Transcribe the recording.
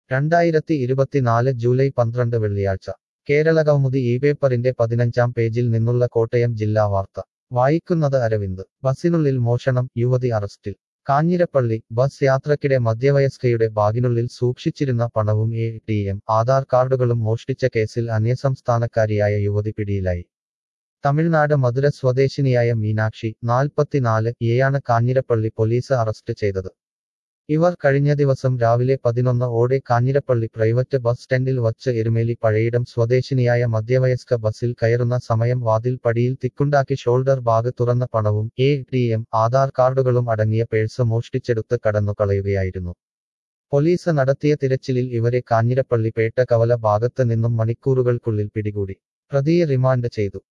രണ്ടായിരത്തി ഇരുപത്തിനാല് ജൂലൈ പന്ത്രണ്ട് വെള്ളിയാഴ്ച കേരളകൗമുദി ഈ പേപ്പറിന്റെ പതിനഞ്ചാം പേജിൽ നിന്നുള്ള കോട്ടയം ജില്ലാ വാർത്ത വായിക്കുന്നത് അരവിന്ദ് ബസിനുള്ളിൽ മോഷണം യുവതി അറസ്റ്റിൽ കാഞ്ഞിരപ്പള്ളി ബസ് യാത്രക്കിടെ മധ്യവയസ്കയുടെ ബാഗിനുള്ളിൽ സൂക്ഷിച്ചിരുന്ന പണവും എ ടി എം ആധാർ കാർഡുകളും മോഷ്ടിച്ച കേസിൽ അന്യസംസ്ഥാനക്കാരിയായ യുവതി പിടിയിലായി തമിഴ്നാട് മധുര സ്വദേശിനിയായ മീനാക്ഷി നാൽപ്പത്തിനാല് എയാണ് കാഞ്ഞിരപ്പള്ളി പോലീസ് അറസ്റ്റ് ചെയ്തത് ഇവർ കഴിഞ്ഞ ദിവസം രാവിലെ പതിനൊന്ന് ഓടെ കാഞ്ഞിരപ്പള്ളി പ്രൈവറ്റ് ബസ് സ്റ്റാൻഡിൽ വച്ച് എരുമേലി പഴയിടം സ്വദേശിനിയായ മധ്യവയസ്ക ബസ്സിൽ കയറുന്ന സമയം വാതിൽ പടിയിൽ തിക്കുണ്ടാക്കി ഷോൾഡർ ബാഗ് തുറന്ന പണവും എ ടി എം ആധാർ കാർഡുകളും അടങ്ങിയ പേഴ്സ് മോഷ്ടിച്ചെടുത്ത് കടന്നുകളയുകയായിരുന്നു പോലീസ് നടത്തിയ തിരച്ചിലിൽ ഇവരെ കാഞ്ഞിരപ്പള്ളി പേട്ട കവല ഭാഗത്ത് നിന്നും മണിക്കൂറുകൾക്കുള്ളിൽ പിടികൂടി പ്രതിയെ റിമാൻഡ് ചെയ്തു